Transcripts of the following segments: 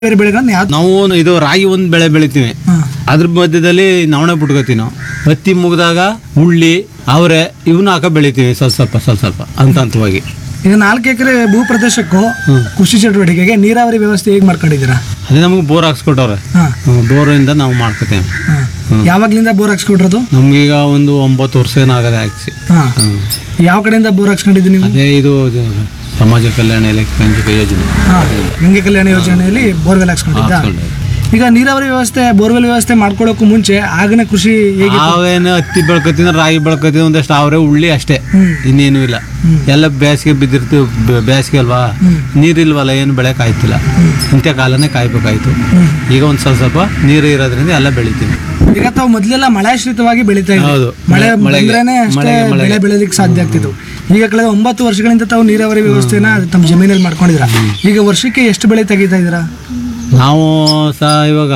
ಬೇರೆ ಬೆಳೆಗಳನ್ನ ಯಾವ ನಾವು ಇದು ರಾಗಿ ಒಂದು ಬೆಳೆ ಬೆಳಿತೀವಿ ಅದ್ರ ಮಧ್ಯದಲ್ಲಿ ನವಣೆ ಬಿಟ್ಕೋತೀವಿ ನಾವು ಹತ್ತಿ ಮುಗಿದಾಗ ಉಳ್ಳಿ ಅವರೆ ಇವನ್ನ ಹಾಕ ಬೆಳಿತೀವಿ ಸ್ವಲ್ಪ ಸ್ವಲ್ಪ ಸ್ವಲ್ಪ ಸ್ವಲ್ಪ ಹಂತ ಹಂತವಾಗಿ ಈಗ ನಾಲ್ಕು ಎಕರೆ ಭೂ ಪ್ರದೇಶಕ್ಕೂ ಕೃಷಿ ಚಟುವಟಿಕೆಗೆ ನೀರಾವರಿ ವ್ಯವಸ್ಥೆ ಹೇಗೆ ಮಾಡ್ಕೊಂಡಿದ್ದೀರಾ ಅದೇ ನಮಗೆ ಬೋರ್ ಹಾಕ್ಸ್ಕೊಟ್ಟವ್ರೆ ಹಾ ಬೋರಿಂದ ನಾವು ಮಾಡ್ಕೋತೀವಿ ಹಾ. ಯಾವಾಗ್ಲಿಂದ ಬೋರ್ ಹಾಕ್ಸ್ಕೊಟ್ರದು ನಮ್ಗೀಗ ಒಂದು ಒಂಬತ್ತು ವರ್ಷ ಏನಾಗದೆ ಹಾಕ್ಸಿ ಹಾ ಯಾವ ಕಡೆಯಿಂದ ಬೋರ್ ಹಾಕ್ಸ್ಕೊಂಡಿದ್ದು ನೀವು ಅದೇ ಇದು ಇದು ಸಮಾಜ ಕಲ್ಯಾಣ ಇಲಾಖೆ ಯೋಜನೆ ಹಾ ಗಂಗೆ ಕಲ್ಯಾಣ ಯೋಜನೆಯಲ್ಲಿ ಬೋರ್ವೆಲ್ ಹಾಕ್ಸ್ಕೊಂಡಿದ್ದ ಹಾಕ್ಸ್ಕೊಂಡೆ. ಈಗ ನೀರಾವರಿ ವ್ಯವಸ್ಥೆ ಬೋರ್ವೆಲ್ ವ್ಯವಸ್ಥೆ ಮಾಡ್ಕೊಳ್ಳೋಕ್ಕೂ ಮುಂಚೆ ಆಗಿನ ಕೃಷಿ ಹೇಗೆ ಅವೇನು ಹತ್ತಿ ಬೆಳ್ಕೊತೀನಿ ರಾಗಿ ಬೆಳ್ಕೊತೀನಿ ಒಂದಷ್ಟು ಅವರೇ ಉಳ್ಳಿ ಅಷ್ಟೇ ಇನ್ನೇನು ಇಲ್ಲ ಎಲ್ಲ ಬೇಸಿಗೆ ಬಿದ್ದಿರ್ತೀವಿ ಬ- ಬೇಸಿಗೆ ಅಲ್ವಾ ನೀರಿಲ್ವಲ್ಲ ಏನು ಬೆಳೆ ಕಾಯ್ತಿಲ್ಲ ಇಂಥ ಕಾಲನೇ ಕಾಯ್ಬೇಕಾಯ್ತು ಈಗ ಒಂದು ಸ್ವಲ್ಪ ಸ್ವಲ್ಪ ನೀರು ಇರೋದ್ರಿಂದ ಎಲ್ಲ ಬೆಳಿತೀವಿ ಈಗ ತಾವು ಮೊದಲೆಲ್ಲ ಮಳೆಶ್ರಿತವಾಗಿ ಬೆಳೀತಾ ಹೌದು. ಇದ್ರು ಮಳೆ ಮಳೆಗೆ- ಬಂದ್ರೇನೆ ಅಷ್ಟೇ ಮಳೆಗೆ- ಮಳೆಗೆ. ಬೆಳೆ ಬೆಳೆಲಿಕ್ಕೆ ಸಾಧ್ಯ ಆಗ್ತಿತ್ತು ಈಗ ಕಳೆದ ಒಂಬತ್ತು ವರ್ಷಗಳಿಂದ ತಾವು ನೀರಾವರಿ ವ್ಯವಸ್ಥೆನ ತಮ್ಮ ಜಮೀನಲ್ಲಿ ಮಾಡ್ಕೊಂಡಿದ್ರ ಈಗ ವರ್ಷಕ್ಕೆ ಎಷ್ಟು ಬೆಳೆ ತೆಗಿತಾ ಇದ್ದೀರಾ ನಾವು ಸಹ ಇವಾಗ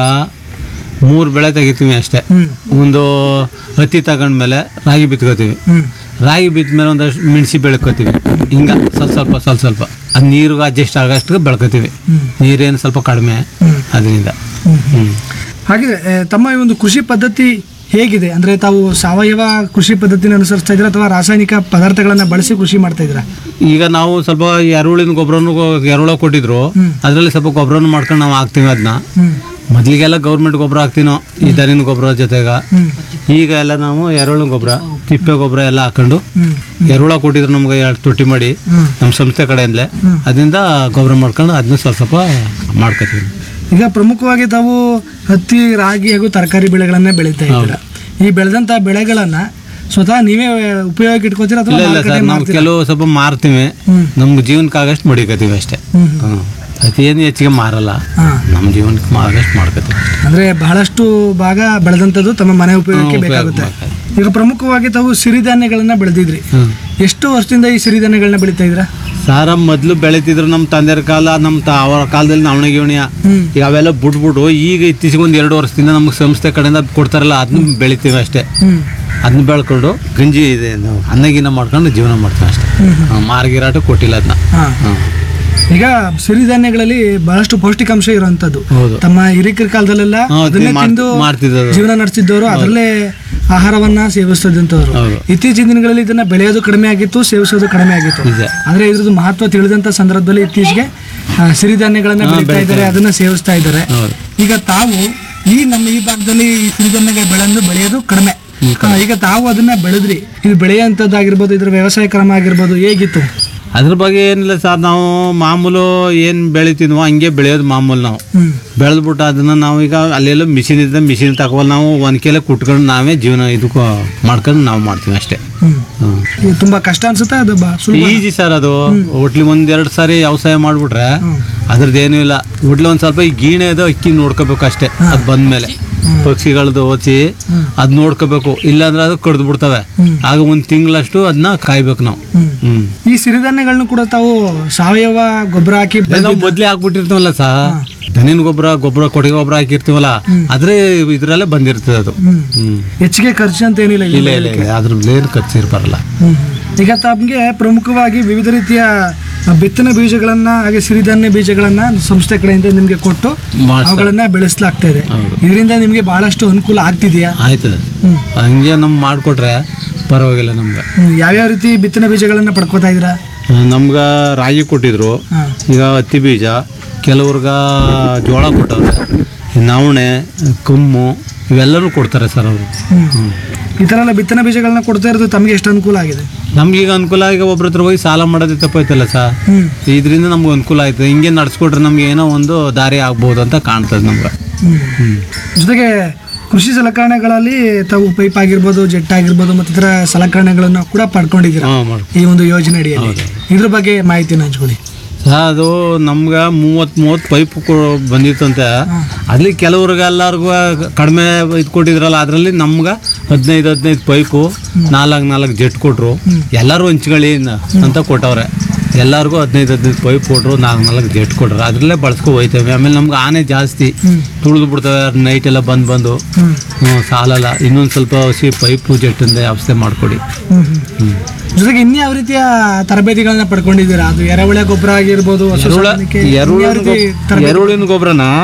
ಮೂರು ಬೆಳೆ ತೆಗಿತೀವಿ ಅಷ್ಟೇ ಹ್ಮ್ ಒಂದು ಹತ್ತಿ ತಗೊಂಡ್ಮೇಲೆ ರಾಗಿ ಬಿತ್ಕೋತೀವಿ ಹ್ಮ್ ರಾಗಿ ಬಿದ್ದ ಮೇಲೆ ಒಂದಷ್ಟು ಮೆಣಸಿ ಬೆಳ್ಕೊತೀವಿ ಹಿಂಗ ಸ್ವಲ್ಪ ಸ್ವಲ್ಪ ಸ್ವಲ್ಪ ಸ್ವಲ್ಪ ಅದು ನೀರಿಗೆ ಅಡ್ಜಸ್ಟ್ ಆಗೋಷ್ಟು ಬೆಳ್ಕೊತೀವಿ ನೀರೇನು ಸ್ವಲ್ಪ ಕಡಿಮೆ ಹ್ಮ್. ಅದರಿಂದ ಹ್ಮ್. ಹ್ಞೂ ಹಾಗೆ ಆ, ತಮ್ಮ ಈ ಒಂದು ಕೃಷಿ ಪದ್ಧತಿ ಹೇಗಿದೆ ಅಂದ್ರೆ ತಾವು ಸಾವಯವ ಕೃಷಿ ಪದ್ಧತಿನ ಅನುಸರಿಸ್ತಾ ಇದ್ದೀರಾ ಅಥವಾ ರಾಸಾಯನಿಕ ಪದಾರ್ಥಗಳನ್ನ ಬಳಸಿ ಕೃಷಿ ಮಾಡ್ತಾ ಇದ್ದೀರಾ ಈಗ ನಾವು ಸ್ವಲ್ಪ ಎರುಳಿನ ಗೊಬ್ಬರನು ಎರುಳ ಕೊಟ್ಟಿದ್ರು ಅದರಲ್ಲಿ ಸ್ವಲ್ಪ ಗೊಬ್ಬರನು ಮಾಡ್ಕೊಂಡು ನಾವು ಹಾಕ್ತೀವಿ ಅದನ್ನ ಹ್ಮ್ ಮೊದಲಿಗೆಲ್ಲ ಗೌರ್ಮೆಂಟ್ ಗೊಬ್ಬರ ಹಾಕ್ತೀವಿ ನಾವು ಈ ದನಿನ ಗೊಬ್ಬರ ಜೊತೆಗ ಹ್ಮ್ ಈಗ ಎಲ್ಲ ನಾವು ಎರುಳಿನ ಗೊಬ್ಬರ ತಿಪ್ಪೆ ಗೊಬ್ಬರ ಎಲ್ಲ ಹಾಕೊಂಡು ಹ್ಮ್ ಎರುಳ ಕೊಟ್ಟಿದ್ರು ನಮ್ಗೆ ಎರಡು ತೊಟ್ಟಿ ಮಾಡಿ ಹ್ಮ್. ನಮ್ಮ ಸಂಸ್ಥೆ ಕಡೆಯಿಂದಲೇ ಅದರಿಂದ ಗೊಬ್ಬರ ಮಾಡ್ಕೊಂಡು ಅದನ್ನ ಸ್ವಲ್ಪ ಸ್ವಲ್ಪ ಮಾಡ್ಕೊತೀವಿ ಈಗ ಪ್ರಮುಖವಾಗಿ ತಾವು ಹತ್ತಿ ರಾಗಿ ಹಾಗೂ ತರಕಾರಿ ಬೆಳೆಗಳನ್ನ ಬೆಳೀತಾ ಇದ್ದೀರಾ ಈ ಬೆಳೆದಂತ ಬೆಳೆಗಳನ್ನ ಸ್ವತಃ ನೀವೇ ಉಪಯೋಗಕ್ಕೆ ಇಟ್ಕೋತೀರಾ ಅಥವಾ ಇಲ್ಲ ಇಲ್ಲ ಮಾರುಕಟ್ಟೆ ಸರ್ ನಾವು ಮಾಡ್ತೀರಾ? ಕೆಲವು ಸ್ವಲ್ಪ ಮಾರ್ತೀವಿ ಹ್ಮ್. ನಮ್ಗೆ ಜೀವನಕ್ಕಾಗಷ್ಟು ಮಡಿಕತ್ತೀವಿ ಅಷ್ಟೇ ಹ್ಮ್ ಹ್ಞೂ ಅದೇನು ಹೆಚ್ಚಿಗೆ ಮಾರಲ್ಲ ಹಾ ನಮ್ಮ ಜೀವನಕ್ಕೆ ಆಗಷ್ಟು ಮಾಡ್ಕೊತೀವಿ ಅಂದ್ರೆ ಬಹಳಷ್ಟು ಭಾಗ ಬೆಳೆದಂಥದ್ದು ತಮ್ಮ ಮನೆ ಉಪಯೋಗಕ್ಕೆ ಹ್ಮ್, ಉಪಯೋಗ ಬೇಕಾಗುತ್ತೆ ಈಗ ಪ್ರಮುಖವಾಗಿ ತಾವು ಸಿರಿಧಾನ್ಯಗಳನ್ನ ಬೆಳೆದಿದ್ರಿ ಹ್ಮ್. ಎಷ್ಟು ವರ್ಷದಿಂದ ಈ ಸಿರಿಧಾನ್ಯಗಳನ್ನ ಬೆಳೀತಾ ಇದ್ದೀರಾ ಸಾರ ಮೊದಲು ಬೆಳೀತಿದ್ರು ನಮ್ಮ ತಂದೆಯ ಕಾಲ ನಮ್ಮ ತ ಅವರ ಕಾಲದಲ್ಲಿ ನವಣೆ ಗಿವಣಿಯ ಹ್ಮ್ ಈಗ ಅವೆಲ್ಲ ಬಿಟ್ಬಿಟ್ಟು ಈಗ ಇತ್ತೀಚೆಗೆ ಒಂದು ಎರಡು ವರ್ಷದಿಂದ ನಮ್ಗೆ ಸಂಸ್ಥೆ ಕಡೆಯಿಂದ ಕೊಡ್ತಾರಲ್ಲ ಅದನ್ನ ಬೆಳಿತೀವಿ ಅಷ್ಟೇ ಹ್ಮ್ ಅದನ್ನ ಬೆಳ್ಕೊಂಡು ಗಂಜಿ ಇದೆ ನಾವು ಅನ್ನಗಿನ್ನ ಮಾಡ್ಕೊಂಡು ಜೀವನ ಮಾಡ್ತೀವಿ ಅಷ್ಟೇ ಹ್ಮ್ ಮಾರ್ಗಿರಾಟ ಕೊಟ್ಟಿಲ್ಲ ಅದನ್ನ ಹಾ ಈಗ ಸಿರಿಧಾನ್ಯಗಳಲ್ಲಿ ಬಹಳಷ್ಟು ಪೌಷ್ಟಿಕಾಂಶ ಇರುವಂತದ್ದು ಹೌದು ತಮ್ಮ ಹಿರಿಕರ ಕಾಲದಲ್ಲೆಲ್ಲ ಹಾ, ಅದನ್ನೇ ಮಾಡ್- ತಿಂದು ಮಾಡ್ತಿದ್ದವರು. ಜೀವನ ನಡೆಸಿದ್ದವರು ಅದರಲ್ಲೇ ಆಹಾರವನ್ನ ಸೇವಿಸ್ತಿದ್ದಂಥವ್ರು ಹೌದು ಇತ್ತೀಚಿನ ದಿನಗಳಲ್ಲಿ ಇದನ್ನ ಬೆಳೆಯೋದು ಕಡಿಮೆ ಆಗಿತ್ತು ಸೇವಿಸೋದು ಕಡಿಮೆ ಆಗಿತ್ತು ನಿಜ ಆದ್ರೆ ಇದ್ರದ್ದು ಮಹತ್ವ ತಿಳಿದಂತ ಸಂದರ್ಭದಲ್ಲಿ ಇತ್ತೀಚೆಗೆ ಆ, ಸಿರಿಧಾನ್ಯಗಳನ್ನ ಬೆಳೀತಾ ಇದ್ದಾರೆ ಅದನ್ನ ಸೇವಿಸ್ತಾ ಇದ್ದಾರೆ ಹೌದು ಈಗ ತಾವು ಈ ನಮ್ಮ ಈ ಭಾಗದಲ್ಲಿ ಈ ಸಿರಿಧಾನ್ಯ ಬೆಳೆಯನ್ನು ಬೆಳೆಯೋದು ಕಡಿಮೆ ಆ, ಈಗ ತಾವು ಅದನ್ನ ಬೆಳೆದ್ರಿ ಇದು ಬೆಳೆಯುವಂಥದ್ದಾಗಿರ್ಬೋದು ಇದ್ರ ವ್ಯವಸಾಯ ಕ್ರಮ ಆಗಿರ್ಬೋದು ಹೇಗಿತ್ತು ಅದ್ರ ಬಗ್ಗೆ ಏನಿಲ್ಲ ಸರ್ ನಾವು ಮಾಮೂಲು ಏನು ಬೆಳಿತೀನೋ ಹಂಗೆ ಬೆಳೆಯೋದು ಮಾಮೂಲು ನಾವು ಹ್ಮ್ ಬೆಳೆದ್ಬಿಟ್ಟು ಅದನ್ನ ನಾವು ಈಗ ಅಲ್ಲೆಲ್ಲ ಮಿಷಿನ್ ಇದ್ದ ಮಿಷಿನ್ ತಗೊಳ್ಳಿ ನಾವು ಒನ್ಕೆಲೆ ಕುಟ್ಕೊಂಡು ನಾವೇ ಜೀವನ ಇದಕ್ಕೂ ಮಾಡ್ಕೊಂಡು ನಾವು ಮಾಡ್ತೀವಿ ಅಷ್ಟೇ ಹ್ಮ್ ಹ್ಮ್. ಇದು ತುಂಬಾ ಕಷ್ಟ ಅನ್ಸುತ್ತೆ ಅದು ಬಾ ಸುಲಭ ಈಜಿ ಸರ್ ಅದು ಒಟ್ಲಿ ಒಂದೆರಡು ಸಾರಿ ವ್ಯವಸಾಯ ಮಾಡ್ಬಿಟ್ರೆ ಹ್ಮ್. ಅದ್ರದ್ದು ಏನೂ ಇಲ್ಲ ಒಟ್ಲಿ ಒಂದು ಸ್ವಲ್ಪ ಈ ಗೀಣೆ ಅದು ಅಕ್ಕಿ ನೋಡ್ಕೋಬೇಕು ಅಷ್ಟೇ ಅದು ಬಂದ್ಮೇಲೆ ಪಕ್ಷಿಗಳದ್ದು ಓಚಿ ಅದ್ ನೋಡ್ಕೋಬೇಕು ಇಲ್ಲಾಂದ್ರೆ ಅದು ಕಡ್ದು ಬಿಡ್ತವೆ ಹ್ಮ್. ಆಗ ಒಂದು ತಿಂಗಳಷ್ಟು ಅದನ್ನ ಕಾಯ್ಬೇಕು ನಾವು ಹ್ಮ್ ಹ್ಮ್ ಈ ಸಿರಿಧಾನ್ಯಗಳನ್ನು ಕೂಡ ತಾವು ಸಾವಯವ ಗೊಬ್ಬರ ಹಾಕಿ ಅದೇ ನಾವು ಮೊದ್ಲೇ ಹಾಕ್ಬಿಟ್ಟಿರ್ತೀವಲ್ಲ ಸಾ ದನಿನ ಗೊಬ್ಬರ ಗೊಬ್ಬರ ಕೊಟ್ಟಿಗೆ ಗೊಬ್ಬರ ಹಾಕಿರ್ತೀವಲ್ಲ ಆದ್ರೆ ಇದ್ರಲ್ಲೇ ಬಂದಿರ್ತದೆ ಅದು ಹ್ಮ್ ಹ್ಮ್ ಹೆಚ್ಚಿಗೆ ಖರ್ಚು ಅಂತ ಏನಿಲ್ಲ ಇಲ್ಲ ಇಲ್ಲ ಇಲ್ಲ ಅದ್ರ ಏನು ಖರ್ಚು ಇರ್ಬಾರಲ್ಲ ಹ್ಮ್. ಈಗ ತಮಗೆ ಪ್ರಮುಖವಾಗಿ ವಿವಿಧ ರೀತಿಯ ಬಿತ್ತನೆ ಬೀಜಗಳನ್ನ ಹಾಗೆ ಸಿರಿಧಾನ್ಯ ಬೀಜಗಳನ್ನ ಸಂಸ್ಥೆ ಕಡೆಯಿಂದ ನಿಮ್ಗೆ ಕೊಟ್ಟು ಮಾಡ್ಸ ಅವುಗಳನ್ನ ಬೆಳೆಸಲಾಗ್ತಾ ಇದೆ ಹೌದು. ಇದರಿಂದ ನಿಮ್ಗೆ ಬಹಳಷ್ಟು ಅನುಕೂಲ ಆಗ್ತಿದೆಯಾ ಆಯ್ತದೆ ಹ್ಮ್. ಹಂಗೆ ನಮ್ ಮಾಡ್ಕೊಟ್ರೆ ಪರವಾಗಿಲ್ಲ ನಮ್ಗೆ ಹ್ಮ್. ಯಾವ್ಯಾವ ರೀತಿ ಬಿತ್ತನೆ ಬೀಜಗಳನ್ನ ಪಡ್ಕೋತಾ ಇದ್ದೀರಾ ನಮ್ಗೆ ರಾಗಿ ಕೊಟ್ಟಿದ್ರು ಹಾ. ಈಗ ಹತ್ತಿ ಬೀಜ ಕೆಲವ್ರಿಗೆ ಜೋಳ ಕೊಟ್ಟವ್ರೆ ನವಣೆ ಕಮ್ಮು ಇವೆಲ್ಲನೂ ಕೊಡ್ತಾರೆ ಸರ್ ಅವರು ಹ್ಮ್. ಈ ತರ ಎಲ್ಲ ಬಿತ್ತನೆ ಬೀಜಗಳನ್ನ ಕೊಡ್ತಾ ಇರೋದು ತಮಗೆ ಎಷ್ಟು ಅನುಕೂಲ ಆಗಿದೆ ನಮ್ಗೀಗ ಅನುಕೂಲ ಈಗ ಒಬ್ರ ಹತ್ರ ಹೋಗಿ ಸಾಲ ಮಾಡೋದೇ ತಪ್ಪೈತಲ್ಲ ಸರ್ ಹ್ಮ್ ಇದರಿಂದ ನಮ್ಗೆ ಅನುಕೂಲ ಆಯ್ತು ಹಿಂಗೆ ನಡ್ಸ್ಕೊಟ್ರೆ ನಮ್ಗೆ ಏನೋ ಒಂದು ದಾರಿ ಆಗ್ಬೋದು ಅಂತ ಕಾಣ್ತದೆ ನಮ್ಗೆ ಹ್ಮ್. ಹ್ಮ್ ಜೊತೆಗೆ ಕೃಷಿ ಸಲಕರಣೆಗಳಲ್ಲಿ ತಾವು ಪೈಪ್ ಆಗಿರ್ಬೋದು ಜೆಟ್ ಆಗಿರ್ಬೋದು ಮತ್ತು ಇತರ ಸಲಕರಣೆಗಳನ್ನು ಕೂಡ ಪಡ್ಕೊಂಡಿದ್ದೀರಾ ಹಾಂ ಮಾಡಿ ಈ ಒಂದು ಯೋಜನೆ ಅಡಿಯಲ್ಲಿ ಇದ್ರ ಬಗ್ಗೆ ಮಾಹಿತಿನ ಹಂಚ್ಕೊಳ್ಳಿ ಸರ್ ಅದು ನಮ್ಗೆ ಮೂವತ್ತು ಮೂವತ್ತು ಪೈಪ್ ಬಂದಿತ್ತಂತೆ ಅಲ್ಲಿ ಕೆಲವ್ರಿಗೆ ಎಲ್ಲರಿಗೂ ಕಡಿಮೆ ಇದು ಕೊಟ್ಟಿದ್ರಲ್ಲ ಅದರಲ್ಲಿ ನಮ್ಗೆ ಹದಿನೈದು ಹದಿನೈದು ಪೈಪು ನಾಲ್ಕು ನಾಲ್ಕು ಜೆಟ್ ಕೊಟ್ರು ಎಲ್ಲರೂ ಹಂಚ್ಕೊಳ್ಳಿ ನ- ಅಂತ ಕೊಟ್ಟವ್ರೆ ಎಲ್ಲರಿಗೂ ಹದಿನೈದು ಹದಿನೈದು ಪೈಪ್ ಕೊಟ್ರು ನಾಲ್ಕು ನಾಲ್ಕು ಜೆಟ್ ಕೊಟ್ರು ಅದರಲ್ಲೇ ಬಳಸ್ಕೊ ಹೋಯ್ತೇವೆ ಆಮೇಲೆ ನಮ್ಗೆ ಆನೆ ಜಾಸ್ತಿ ಹ್ಮ್ ತುಳಿದು ಬಿಡ್ತವೆ ನೈಟ್ ಎಲ್ಲ ಬಂದು ಬಂದು ಹ್ಮ್ ಹ್ಞೂ ಸಾಲಲ್ಲ ಇನ್ನೊಂದು ಸ್ವಲ್ಪ ಹಸಿ ಪೈಪು ಜೆಟ್ಟಿಂದ ವ್ಯವಸ್ಥೆ ಮಾಡಿಕೊಡಿ ಹ್ಮ್ ಹ್ಮ್ ಹ್ಞೂ ಜೊತೆಗೆ ಇನ್ಯಾವ ರೀತಿಯ ತರಬೇತಿಗಳನ್ನ ಪಡ್ಕೊಂಡಿದ್ದೀರಾ ಅದು ಎರೆಹುಳ ಗೊಬ್ಬರ ಆಗಿರ್ಬೋದು ಹಸು ಎರುಳ ಸಾಕಾಣಿಕೆ, ಇನ್ಯಾವ ಎರುಳಿನ ರೀತಿ ಗೊಬ್ಬ- ತರಬೇತಿ ಎರುಳಿನ ಗೊಬ್ಬರನ